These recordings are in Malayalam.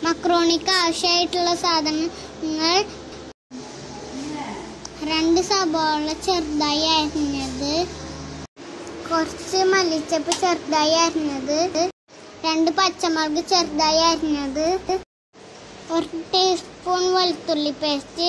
മക്രോണിക്ക് ആവശ്യമായിട്ടുള്ള സാധനങ്ങൾ രണ്ട് സബോള ചെറുതായി അരിഞ്ഞത് കുറച്ച് മല്ലിച്ചപ്പ് ചെറുതായി അരിഞ്ഞത് രണ്ട് പച്ചമുളക് ചെറുതായി അരിഞ്ഞത് ഒരു ടീസ്പൂൺ വെളുത്തുള്ളി പേസ്റ്റ്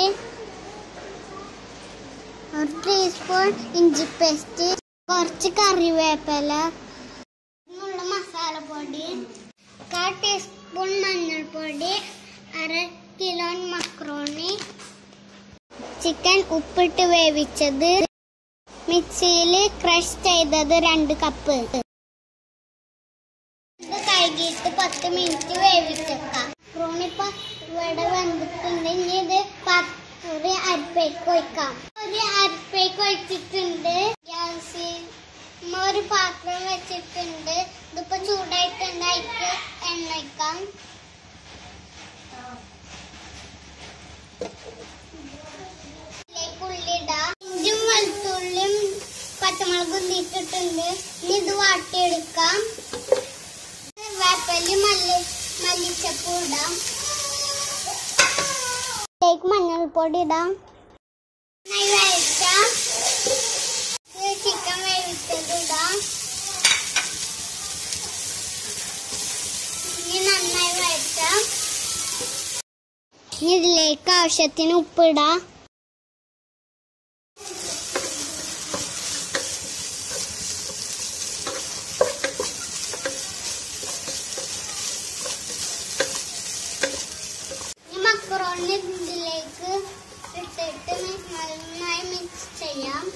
ഒരു ടീസ്പൂൺ ഇഞ്ചി പേസ്റ്റ് കുറച്ച് കറിവേപ്പില ഉള്ള മസാലപ്പൊടി കാ ടീസ്പൂൺ മഞ്ഞൾപ്പൊടി അര കിലോ മക്രോണി ചിക്കൻ ഉപ്പിട്ട് വേവിച്ചത് മിക്സിയിൽ ക്രഷ് ചെയ്തത് രണ്ട് കപ്പ് ഇത് കഴുകിയിട്ട് പത്ത് മിനിറ്റ് വേവിച്ചേക്കാം മക്രോണിപ്പോ ഇവിടെ വന്നിട്ടുണ്ട് ഇനി ഇത് പ- ഒരു അരിപ്പേക്ക് ഒഴിക്കാം ഒരു അരിപ്പേക്ക് ഒഴിച്ചിട്ടുണ്ട് ഗ്യാസിൽ ഒരു പാത്രം വെച്ചിട്ടുണ്ട് ഇതിപ്പോ ചൂടായിട്ടുണ്ട് അതിക്ക് എണ്ണ ഒഴിക്കാം ഇതിലേക്ക് ഉള്ളി ഇടാം ഇഞ്ചും വെളുത്തുള്ളിയും പച്ചമുളകും ഇട്ടിട്ടുണ്ട് ഇനി ഇത് വാട്ടിയെടുക്കാം വേപ്പലി മല്ലി മല്ലിച്ചപ്പൂ ഇടാം ഇതിലേക്ക് മഞ്ഞൾപ്പൊടി ഇടാം നന്നായി വഴറ്റാം ഇത് ചിക്കൻ വേവിച്ചത് ഇടാം ഇനി നന്നായി വഴറ്റാം ഇനി ഇതിലേക്ക് ആവശ്യത്തിന് ഉപ്പിടാം ഈ മക്രോണി ഇതിലേക്ക് ഇട്ടിട്ട് നന്നായി മിക്സ് ചെയ്യാം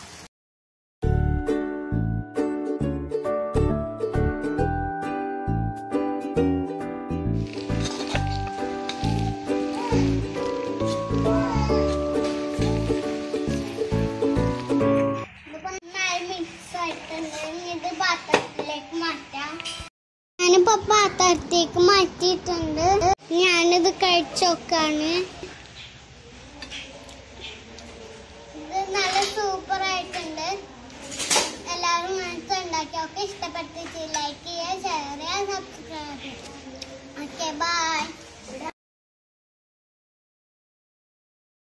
ഇതിപ്പോ നന്നായി മിക്സ് ആയിട്ടുണ്ട് ഇനി ഇത് പാത്രത്തിലേക്ക് മാറ്റാം ഞാനിപ്പോ പാത്രത്തേക്ക് മാറ്റിയിട്ടുണ്ട് ഞാനിത് കഴിച്ചു നോക്കാണ് ഇത് നല്ല സൂപ്പർ ആയിട്ടുണ്ട് എല്ലാവരും ഇങ്ങനത്തെ ഉണ്ടാക്കിയൊക്കെ ഇഷ്ടപ്പെട്ടിട്ട് ലൈക്ക് ചെയ്യുക ഷെയർ ചെയ്യുക സബ്സ്ക്രൈബ് ചെയ്യുക ഓക്കെ ബൈ